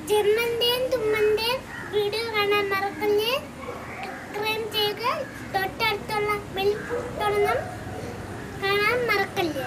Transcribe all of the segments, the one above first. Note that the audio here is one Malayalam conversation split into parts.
ജന്മന്റെയും തുമ്മന്റെയും വീഡിയോ കാണാൻ മറക്കല്ലേ സബ്സ്ക്രൈബ് ചെയ്യുക തൊട്ടടുത്തുള്ള ബെൽ തൊടണം കാണാൻ മറക്കല്ലേ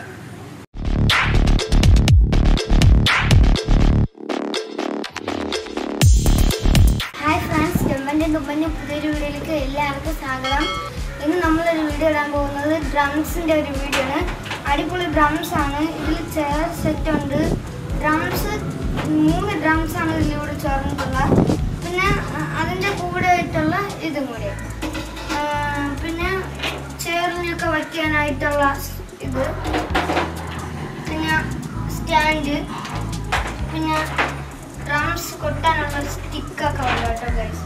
ഹായ് ഫ്രണ്ട്സ് ജമ്പൻ്റെ തുമ്പൻ്റെ പുതിയൊരു വീഡിയോയിലേക്ക് എല്ലാവർക്കും സ്വാഗതം ഇന്ന് നമ്മളൊരു വീഡിയോ ഇടാൻ പോകുന്നത് ഡ്രംസിൻ്റെ ഒരു വീഡിയോ ആണ് അടിപൊളി ഡ്രംസ് ആണ് ഇതിൽ ചെയർ സെറ്റ് ഉണ്ട് ഡ്രംസ് മൂന്ന് ഡ്രംസ് ആണ് ഇതിലൂടെ ചേർന്നിട്ടുള്ളത് പിന്നെ അ- അതിൻ്റെ കൂടെ ആയിട്ടുള്ള ഇതും കൂടി ആ, പിന്നെ ചെയറിനൊക്കെ വയ്ക്കാനായിട്ടുള്ള ഇത് പിന്നെ സ്റ്റാൻഡ് പിന്നെ ഡ്രംസ് കൊട്ടാനുള്ള സ്റ്റിക്കൊക്കെ ഉണ്ട് കേട്ടോ ഗൈസ്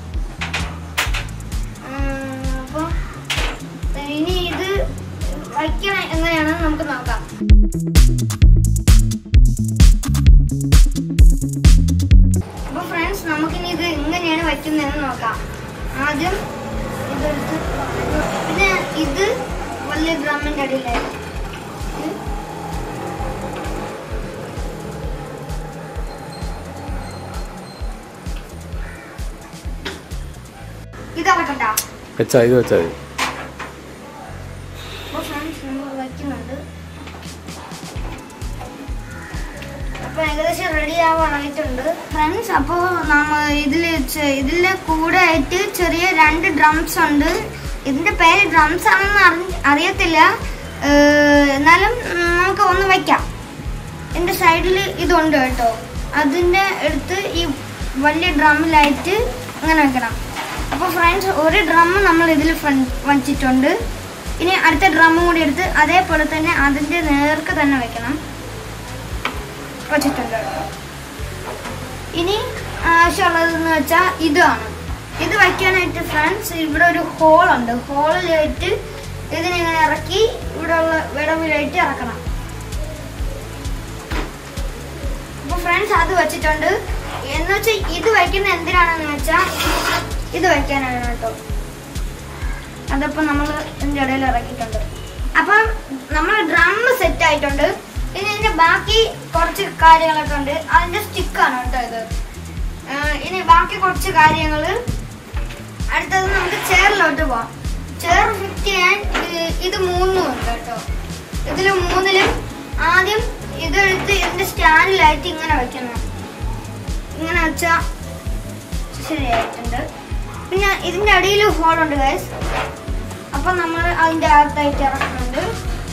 അപ്പോൾ ഇനി ഇത് വയ്ക്കണം എങ്ങനെയാണെന്ന് നമുക്ക് നോക്കാം അപ്പോൾ ഫ്രണ്ട്സ് നമുക്കിനി ഇത് എങ്ങനെയാണ് വയ്ക്കുന്നതെന്ന് നോക്കാം ആദ്യം ഇതെടുത്ത് പിന്നെ ഇത് വലിയ ഡ്രമ്മിൻ്റെ അടിയിലായിരുന്നു ഇത് ഇതാക്കണ്ട വെച്ചാ ഇത് വെച്ചാൽ മതി അപ്പോൾ ഫ്രണ്ട്സ് നമ്മൾ വയ്ക്കുന്നുണ്ട് അപ്പോൾ ഏകദേശം റെഡി ആവാനായിട്ടുണ്ട് ഫ്രണ്ട്സ് അപ്പോൾ നമ്മൾ ഇതിൽ ഇതിൻ്റെ കൂടെ ആയിട്ട് ചെറിയ രണ്ട് ഡ്രംസ് ഉണ്ട് ഇതിൻ്റെ പേര് ഡ്രംസ് ആണെന്ന് അറി അറിയത്തില്ല ഏർ, എന്നാലും നമുക്ക് ഒന്ന് വയ്ക്കാം എൻ്റെ സൈഡിൽ ഇതുണ്ട് കേട്ടോ അതിൻ്റെ അടുത്ത് ഈ വലിയ ഡ്രമ്മിലായിട്ട് ഇങ്ങനെ വെക്കണം അപ്പോൾ ഫ്രണ്ട്സ് ഒരു ഡ്രം നമ്മൾ ഇതിൽ വച്ചിട്ടുണ്ട് ഇനി അടുത്ത ഡ്രമ്മും കൂടി എടുത്ത് അതേപോലെ തന്നെ അതിൻ്റെ നേർക്ക് തന്നെ വെക്കണം വച്ചിട്ടുണ്ട് കേട്ടോ ഇനി ആവശ്യമുള്ളതെന്ന് വെച്ചാൽ ഇതാണ് ഇത് വയ്ക്കാനായിട്ട് ഫ്രണ്ട്സ് ഇവിടെ ഒരു ഹോൾ ഉണ്ട് ഹോളിലായിട്ട് ഇതിനിങ്ങനെ ഇറക്കി ഇവിടെ ഉള്ള വിടവിലായിട്ട് ഇറക്കണം അപ്പൊ ഫ്രണ്ട്സ് അത് വെച്ചിട്ടുണ്ട് എന്ന് വെച്ചാൽ ഇത് വയ്ക്കുന്ന എന്തിനാണെന്ന് വെച്ചാൽ ഇത് വയ്ക്കാനാണ് കേട്ടോ അതപ്പോൾ നമ്മൾ ഇതിൻ്റെ ഇടയിൽ ഇറക്കിയിട്ടുണ്ട് അപ്പം നമ്മൾ ഡ്രം സെറ്റ് ആയിട്ടുണ്ട് ഇനി ഇതിന്റെ ബാക്കി കുറച്ച് കാര്യങ്ങളൊക്കെ ഉണ്ട് അതിന്റെ സ്റ്റിക്കാണ് കേട്ടോ ഇത് ആ, ഇനി ബാക്കി കുറച്ച് കാര്യങ്ങൾ അടുത്തത് നമുക്ക് ചെയറിലോട്ട് പോവാം ചെയർ ഫിറ്റ് ചെയ്യാൻ ഇത്- ഇത് മൂന്നും ഉണ്ട് കേട്ടോ ഇതിൽ മൂന്നിലും ആദ്യം ഇതെടുത്ത് ഇതിന്റെ സ്റ്റാൻഡിലായിട്ട് ഇങ്ങനെ വെക്കണം ഇങ്ങനെ വെച്ചാ ശരിയായിട്ടുണ്ട് പിന്നെ ഇതിന്റെ അടിയിൽ ഹോളുണ്ട് ഗൈസ് അപ്പൊ നമ്മൾ അതിന്റെ അകത്തായിട്ട് ഇറക്കുന്നുണ്ട്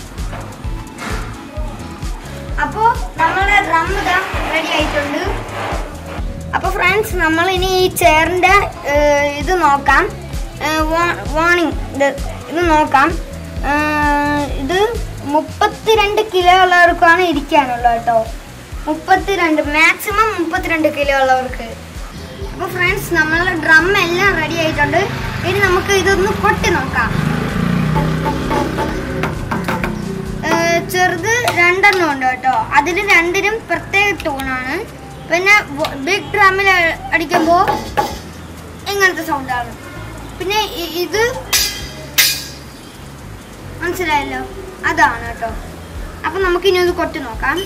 അപ്പോ നമ്മുടെ ഡ്രം ഇതാ റെഡി ആയിട്ടുണ്ട് അപ്പൊ ഫ്രണ്ട്സ് നമ്മൾ ഇനി ഈ ചെയറിന്റെ ഇത് നോക്കാം വാണിംഗ് ഇത് ഇത് നോക്കാം ഏർ, ഇത് മുപ്പത്തിരണ്ട് കിലോ ഉള്ളവർക്കാണ് ഇരിക്കാനുള്ളത് കേട്ടോ മുപ്പത്തിരണ്ട് മാക്സിമം മുപ്പത്തിരണ്ട് കിലോ ഉള്ളവർക്ക് അപ്പൊ ഫ്രണ്ട്സ് നമ്മളുടെ ഡ്രം എല്ലാം റെഡി ആയിട്ടുണ്ട് ഇനി നമുക്ക് ഇതൊന്ന് കൊട്ടി നോക്കാം ഏർ, ചെറുത് രണ്ടെണ്ണം ഉണ്ട് കേട്ടോ അതിൽ രണ്ടിനും പ്രത്യേക ടൂണാണ് പിന്നെ ബിഗ് ഡ്രമ്മിൽ അടിക്കുമ്പോൾ ഇങ്ങനത്തെ സൗണ്ടാണ് പിന്നെ ഇ- ഇത് മനസ്സിലായല്ലോ അതാണ് കേട്ടോ അപ്പൊ നമുക്ക് ഇനി ഒന്ന് കൊട്ടി നോക്കാം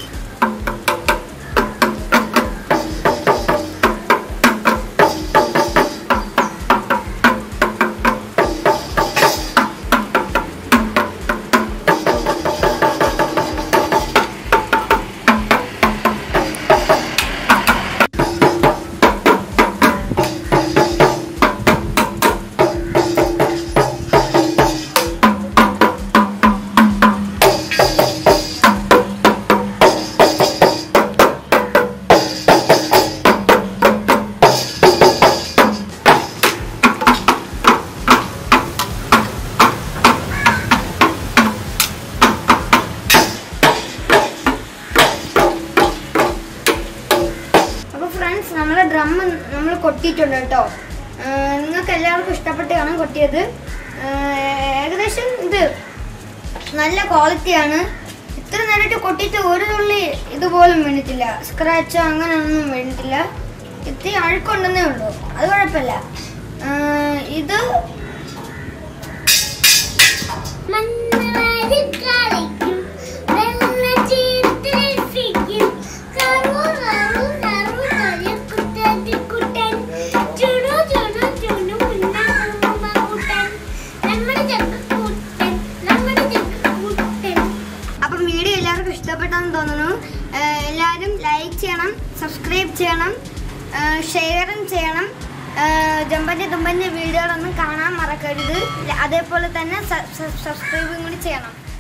അപ്പൊ ഫ്രണ്ട്സ് നമ്മളെ ഡ്രം നമ്മൾ കൊട്ടിയിട്ടുണ്ട് കേട്ടോ നിങ്ങൾക്ക് എല്ലാവർക്കും ഇഷ്ടപ്പെട്ട് കാണാൻ കൊട്ടിയത് ഏർ, ഏകദേശം ഇത് നല്ല ക്വാളിറ്റിയാണ് ഇത്ര നേരിട്ട് കൊട്ടിയിട്ട് ഒരു തുള്ളി ഇതുപോലും വീണിട്ടില്ല സ്ക്രാച്ചോ അങ്ങനെ ഒന്നും വീണിട്ടില്ല ഇത്തിരി അഴുക്കുണ്ടെന്നേ ഉള്ളൂ അത് കുഴപ്പമില്ല ഏർ, ഇത് മണ്ണാരി കളിക്കും വെള്ളച്ചീർത്ത് രസിക്കും കറു കറു കറു കളിക്കും നമ്മുടെ ചക്കക്കൂട്ടൻ നമ്മുടെ ചക്കക്കൂട്ടൻ അപ്പം വീഡിയോ എല്ലാവർക്കും ഇഷ്ടപ്പെട്ടെന്ന് തോന്നുന്നു ഏഹ് എല്ലാവരും ലൈക്ക് ചെയ്യണം സബ്സ്ക്രൈബ് ചെയ്യണം ഏഹ് ഷെയറും ചെയ്യണം ഏഹ് ജമ്പൻ്റെ തുമ്പൻ്റെ വീഡിയോകളൊന്നും കാണാൻ മറക്കരുത് അതേപോലെ തന്നെ സബ്സ്ക്രൈബും കൂടി ചെയ്യണം